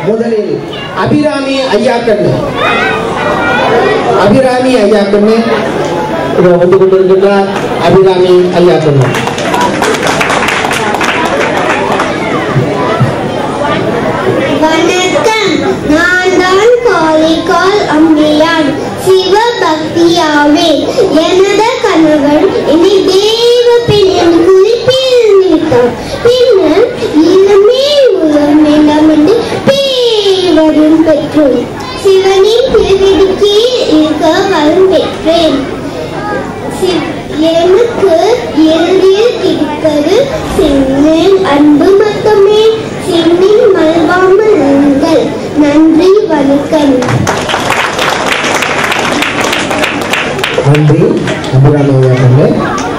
முதலில் அபிராமி ஐயா கண்ணு அபிராமி ஐயா கண்ணு இதோ வந்து கொண்டிருக்கின்றார் அபிராமி ஐயா கண்ணு வணக்கம் நான் தான் காளிகால் அம்மையான் சிவபக்தியாவே எனது கணவன் என்னை தேவ பெண் என்று கூறி பிரிந்தார் பின்னர் இளமே உலகம் எல்லாம் என்று பேவரும் பெற்றோம் சிவனின் திருவிடிக்கு இருக்க வரம் பெற்றேன் சி- எனக்கு இறுதியில் கிடைப்பது சின்னின் அன்பு மட்டுமே சின்னின் மல்வாமல் இருங்கள் நன்றி வணக்கம் நன்றி அபிராமி ஐயா கண்ணு